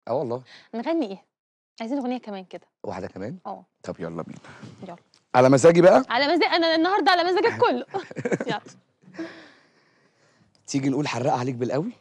اه والله نغني ايه عايزين اغنيه كمان كده واحده كمان اه طب يلا بينا يلا على مزاجي بقى على مزاج انا النهارده على مزاجك كله يلا تيجي نقول حرقه عليك بالقوي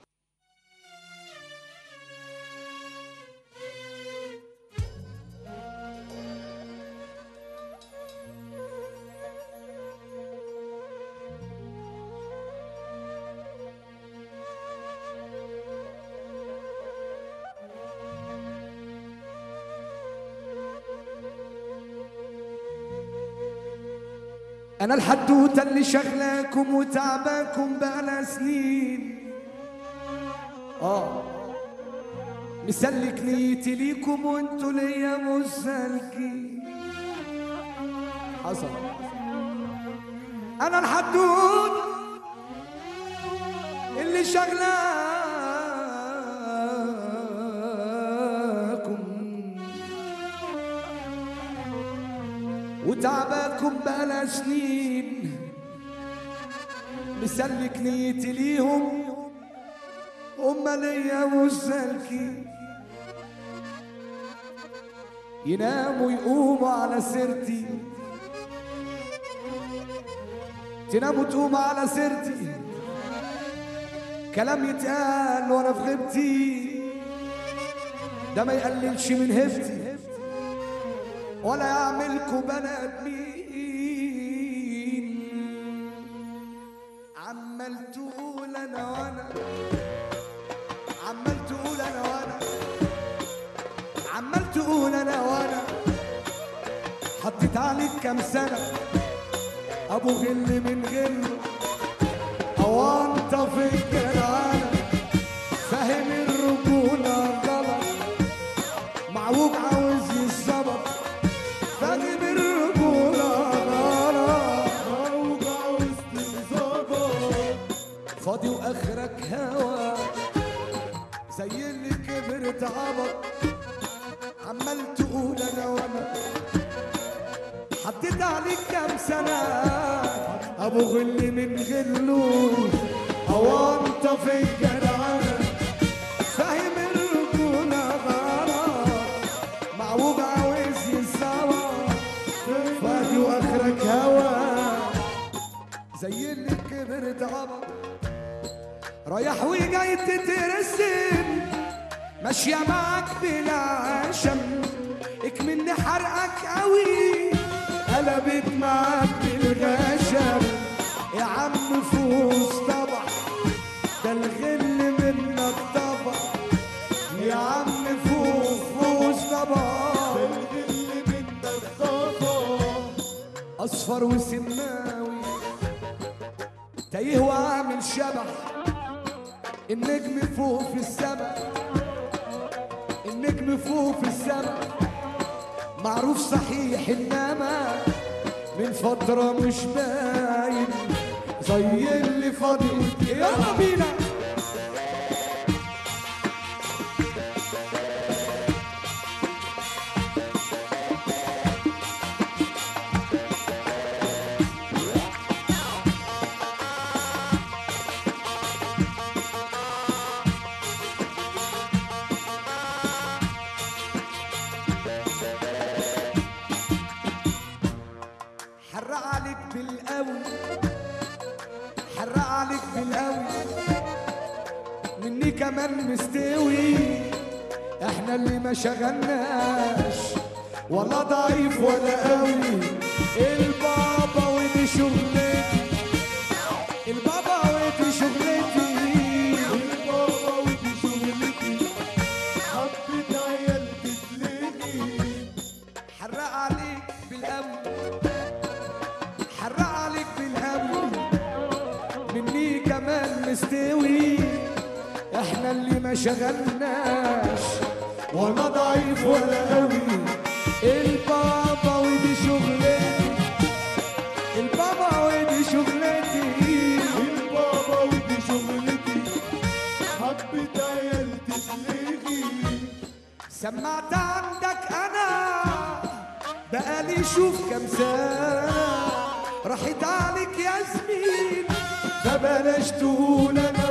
انا الحدوته اللي شغلاكم وتعباكم بقالها سنين اه مسلك نيتي ليكم وانتوا ليا مسالكين حصل انا الحدود اللي شغلاكم وتعباكم بقالها سنين مسلك نيتي ليهم هما ليا مسالكين يناموا يقوموا على سيرتي تناموا تقوموا على سيرتي كلام يتقال وانا في غيبتي ده ما يقللش من هفتي ولا يعملكوا بني ادمين عمال تقول انا وانا عمال تقول انا وانا عمال تقول انا وانا حطيت عليك كام سنه ابو غل من غله او انت في الجدعانه فاهم الرجوله غلط معوج عاوز يتظبط فاهم الرجوله غلط معوج عاوز تتظبط فاضي واخرك هوا زي اللي كبرت عبط عمال تقول انا وانا حطيت عليك كام سنة أبو غل من غلو أو أنت في الجدعنة فاهم الرجولة غلط معوج عاوز يسوى فادي وآخرك هوا زي اللي كبرت عبط رايح وجاي تترسم ماشية معاك بلا عشم اكمن حرقك قوي قلبت معاك بالغشم يا عم فوز طبع ده الغل منك طبع يا عم فوز فوز طبع ده الغل منك طبع اصفر وسماوي تايه وعامل شبح النجم فوق في السماء النجم فوق في السماء معروف صحيح انما من فترة مش باين زي اللي فاضي يلا بينا حرق عليك بالقوي حرق عليك بالقوي مني كمان مستوي احنا اللي ما شغلناش ولا ضعيف ولا قوي البابا ودي شغلتي البابا ودي شغلتي البابا ودي شغلتي حبيت عيال تتلقي حرق عليك بالقوي حرق عليك بالهم مني كمان مستوي احنا اللي ما شغلناش ولا ضعيف ولا قوي البابا ودي شغلتي البابا ودي شغلتي البابا ودي شغلتي حبيت عيال تتلغي سمعت عندك انا بقالي شوف كام سنة راحت عليك يا زميل فبلاش تقول انا